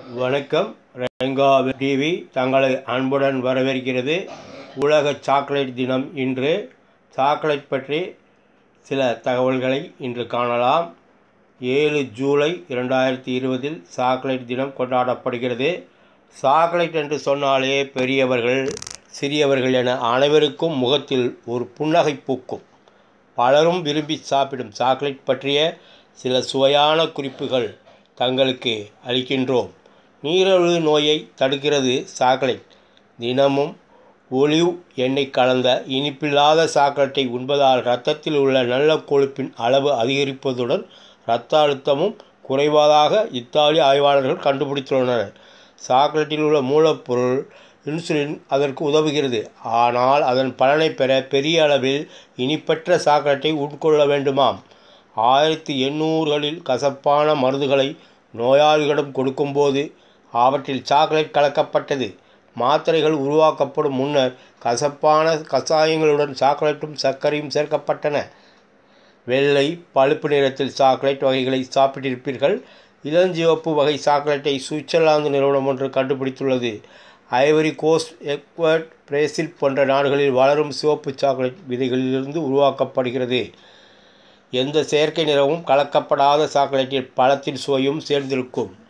வணக்கம் ரெங்கா டிவி தங்களை அன்புடன் வரவேற்கிறது உலக சாக்லேட் தினம் இன்று சாக்லேட் பற்றி சில தகவல்களை இன்று காணலாம் ஏழு ஜூலை இரண்டாயிரத்தி இருபதில் சாக்லேட் தினம் கொண்டாடப்படுகிறது சாக்லேட் என்று சொன்னாலே பெரியவர்கள் சிறியவர்கள் என அனைவருக்கும் முகத்தில் ஒரு புன்னகை பூக்கும் பலரும் விரும்பி சாப்பிடும் சாக்லேட் பற்றிய சில சுவையான குறிப்புகள் தங்களுக்கு அளிக்கின்றோம் நீரிழிவு நோயை தடுக்கிறது சாக்லேட் தினமும் ஒலிவ் எண்ணெய் கலந்த இனிப்பில்லாத சாக்லேட்டை உண்பதால் இரத்தத்தில் உள்ள நல்ல கொழுப்பின் அளவு அதிகரிப்பதுடன் இரத்த அழுத்தமும் குறைவதாக இத்தாலி ஆய்வாளர்கள் கண்டுபிடித்துள்ளனர் சாக்லேட்டில் உள்ள மூலப்பொருள் இன்சுலின் அதற்கு உதவுகிறது ஆனால் அதன் பலனை பெற பெரிய அளவில் இனிப்பற்ற சாக்லேட்டை உட்கொள்ள வேண்டுமாம் ஆயிரத்தி எண்ணூறுகளில் கசப்பான மருந்துகளை நோயாளிகளிடம் கொடுக்கும்போது அவற்றில் சாக்லேட் கலக்கப்பட்டது மாத்திரைகள் உருவாக்கப்படும் முன்னர் கசப்பான கசாயங்களுடன் சாக்லேட்டும் சர்க்கரையும் சேர்க்கப்பட்டன வெள்ளை பழுப்பு நிறத்தில் சாக்லேட் வகைகளை சாப்பிட்டிருப்பீர்கள் இளஞ்சிவப்பு வகை சாக்லேட்டை சுவிட்சர்லாந்து நிறுவனம் ஒன்று கண்டுபிடித்துள்ளது ஐவரி கோஸ்ட் எக்வட் பிரேசில் போன்ற நாடுகளில் வளரும் சிவப்பு சாக்லேட் விதைகளிலிருந்து உருவாக்கப்படுகிறது எந்த செயற்கை நிறமும் கலக்கப்படாத சாக்லேட்டில் பழத்தின் சுவையும் சேர்ந்திருக்கும்